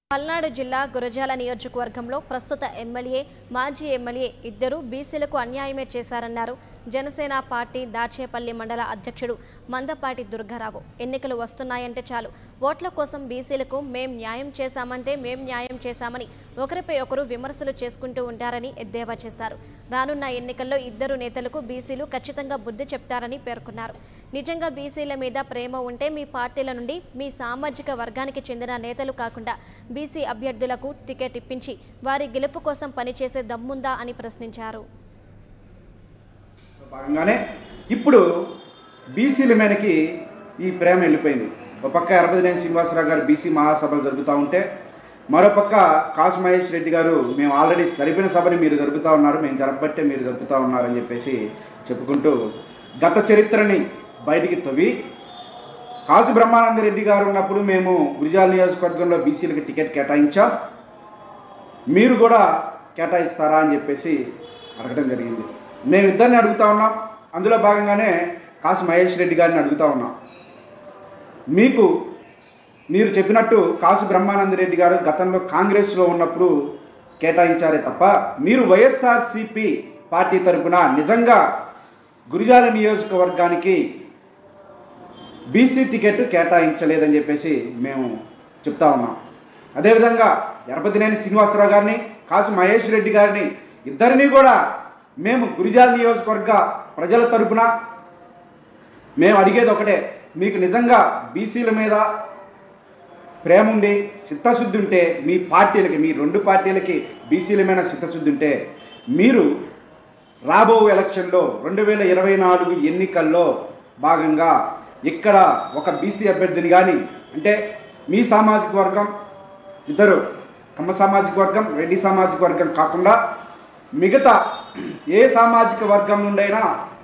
పల్నాడు జిల్లా గురజాల నియోజకవర్గంలో ప్రస్తుత ఎమ్మెల్యే మాజీ ఎమ్మెల్యే ఇద్దరు బీసీలకు అన్యాయమే చేశారన్నారు జనసేన పార్టీ దాచేపల్లి మండల అధ్యక్షుడు మందపాటి దుర్గారావు ఎన్నికలు వస్తున్నాయంటే చాలు ఓట్ల కోసం బీసీలకు మేం న్యాయం చేశామంటే మేం న్యాయం చేశామని ఒకరిపై ఒకరు విమర్శలు చేసుకుంటూ ఉంటారని ఎద్దేవా చేశారు రానున్న ఎన్నికల్లో ఇద్దరు నేతలకు బీసీలు ఖచ్చితంగా బుద్ధి చెప్తారని పేర్కొన్నారు నిజంగా బీసీల మీద ప్రేమ ఉంటే మీ పార్టీల నుండి మీ సామాజిక వర్గానికి చెందిన నేతలు కాకుండా బీసీ అభ్యర్థులకు టికెట్ ఇప్పించి వారి గెలుపు కోసం పనిచేసే దమ్ముందా అని ప్రశ్నించారు భాగంగానే ఇప్పుడు బీసీల మీదకి ఈ ప్రేమ వెళ్ళిపోయింది ఒక పక్క ఎరపతినేని శ్రీనివాసరావు గారు బీసీ మహాసభలు జరుపుతూ ఉంటే మరోపక్క కాసు మహేష్ రెడ్డి గారు మేము ఆల్రెడీ సరిపోయిన సభని మీరు జరుపుతూ ఉన్నారు మేము జరపబట్టే మీరు జరుపుతూ ఉన్నారని చెప్పేసి చెప్పుకుంటూ గత చరిత్రని బయటికి తవ్వి కాసు బ్రహ్మానంద రెడ్డి గారు ఉన్నప్పుడు మేము గురిజాల నియోజకవర్గంలో బీసీలకు టికెట్ కేటాయించాం మీరు కూడా కేటాయిస్తారా అని చెప్పేసి అడగడం జరిగింది మేము ఇద్దరిని అడుగుతా ఉన్నాం అందులో భాగంగానే కాసు మహేష్ రెడ్డి గారిని అడుగుతా ఉన్నాం మీకు మీరు చెప్పినట్టు కాసు బ్రహ్మానంద రెడ్డి గారు గతంలో కాంగ్రెస్లో ఉన్నప్పుడు కేటాయించారే తప్ప మీరు వైఎస్ఆర్సిపి పార్టీ తరపున నిజంగా గురిజాల నియోజకవర్గానికి బీసీ టికెట్ కేటాయించలేదని చెప్పేసి మేము చెప్తా ఉన్నాం అదేవిధంగా ఎరపతినేని శ్రీనివాసరావు గారిని కాసు మహేష్ రెడ్డి గారిని ఇద్దరిని కూడా మేము గురిజాల నియోజకవర్గ ప్రజల తరపున మేము అడిగేది ఒకటే మీకు నిజంగా బీసీల మీద ప్రేమ ఉండి చిత్తశుద్ధి ఉంటే మీ పార్టీలకి మీ రెండు పార్టీలకి బీసీల మీద చిత్తశుద్ధి ఉంటే మీరు రాబో ఎలక్షన్లో రెండు వేల ఇరవై నాలుగు ఎన్నికల్లో భాగంగా ఇక్కడ ఒక బీసీ అభ్యర్థిని కానీ అంటే మీ సామాజిక వర్గం ఇద్దరు కమ్మ సామాజిక వర్గం రెడ్డి సామాజిక వర్గం కాకుండా మిగతా ఏ సామాజిక వర్గం నుండైనా